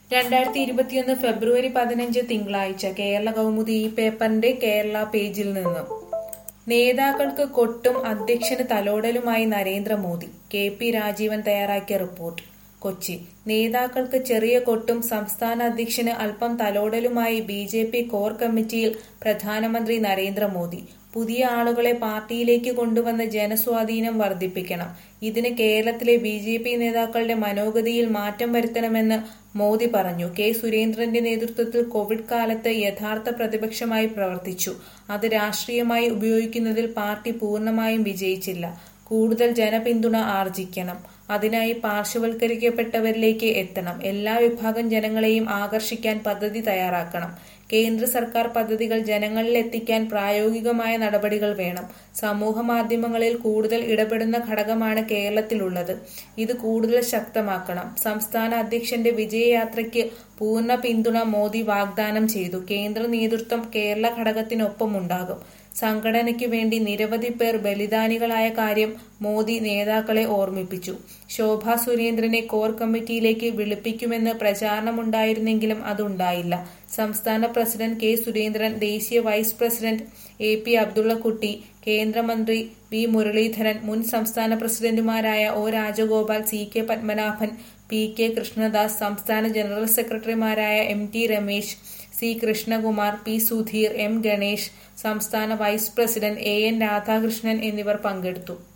രണ്ടായിരത്തി ഇരുപത്തിയൊന്ന് ഫെബ്രുവരി പതിനഞ്ച് തിങ്കളാഴ്ച കേരള കൗമുദി ഈ പേപ്പറിന്റെ കേരള പേജിൽ നിന്നും നേതാക്കൾക്ക് കൊട്ടും അധ്യക്ഷന് തലോടലുമായി നരേന്ദ്രമോദി കെ പി രാജീവൻ തയ്യാറാക്കിയ റിപ്പോർട്ട് കൊച്ചി നേതാക്കൾക്ക് ചെറിയ കൊട്ടും സംസ്ഥാന അധ്യക്ഷന് അല്പം തലോടലുമായി ബി ജെ പി കോർ കമ്മിറ്റിയിൽ പ്രധാനമന്ത്രി നരേന്ദ്രമോദി പുതിയ ആളുകളെ പാർട്ടിയിലേക്ക് കൊണ്ടുവന്ന് ജനസ്വാധീനം വർദ്ധിപ്പിക്കണം ഇതിന് കേരളത്തിലെ ബി ജെ പി നേതാക്കളുടെ മനോഗതിയിൽ മാറ്റം വരുത്തണമെന്ന് മോദി പറഞ്ഞു കെ സുരേന്ദ്രന്റെ നേതൃത്വത്തിൽ കോവിഡ് കാലത്ത് യഥാർത്ഥ പ്രതിപക്ഷമായി പ്രവർത്തിച്ചു അത് രാഷ്ട്രീയമായി ഉപയോഗിക്കുന്നതിൽ പാർട്ടി പൂർണ്ണമായും വിജയിച്ചില്ല കൂടുതൽ ജനപിന്തുണ ആർജിക്കണം അതിനായി പാർശ്വവൽക്കരിക്കപ്പെട്ടവരിലേക്ക് എത്തണം എല്ലാ വിഭാഗം ജനങ്ങളെയും ആകർഷിക്കാൻ പദ്ധതി തയ്യാറാക്കണം കേന്ദ്ര സർക്കാർ പദ്ധതികൾ ജനങ്ങളിൽ എത്തിക്കാൻ പ്രായോഗികമായ നടപടികൾ വേണം സമൂഹ മാധ്യമങ്ങളിൽ കൂടുതൽ ഇടപെടുന്ന ഘടകമാണ് കേരളത്തിലുള്ളത് ഇത് കൂടുതൽ ശക്തമാക്കണം സംസ്ഥാന അധ്യക്ഷന്റെ വിജയയാത്രയ്ക്ക് പൂർണ്ണ പിന്തുണ മോദി വാഗ്ദാനം ചെയ്തു കേന്ദ്ര നേതൃത്വം കേരള ഘടകത്തിനൊപ്പമുണ്ടാകും സംഘടനയ്ക്കു വേണ്ടി നിരവധി പേർ ബലിദാനികളായ കാര്യം മോദി നേതാക്കളെ ഓർമ്മിപ്പിച്ചു ശോഭാ സുരേന്ദ്രനെ കോർ കമ്മിറ്റിയിലേക്ക് വിളിപ്പിക്കുമെന്ന് പ്രചാരണമുണ്ടായിരുന്നെങ്കിലും അതുണ്ടായില്ല സംസ്ഥാന പ്രസിഡന്റ് കെ സുരേന്ദ്രൻ ദേശീയ vice president A P Abdullakutty കേന്ദ്രമന്ത്രി വി മുരളീധരൻ മുൻ സംസ്ഥാന പ്രസിഡന്റുമാരായ O Rajagopal C K Padmanabhan P K Krishnadas സംസ്ഥാന ജനറൽ സെക്രട്ടറിമാരായ M T Ramesh C Krishnakumar P Sudheer M Ganesh സംസ്ഥാന vice president A N Radhakrishnan എന്നിവർ പങ്കെടുത്തു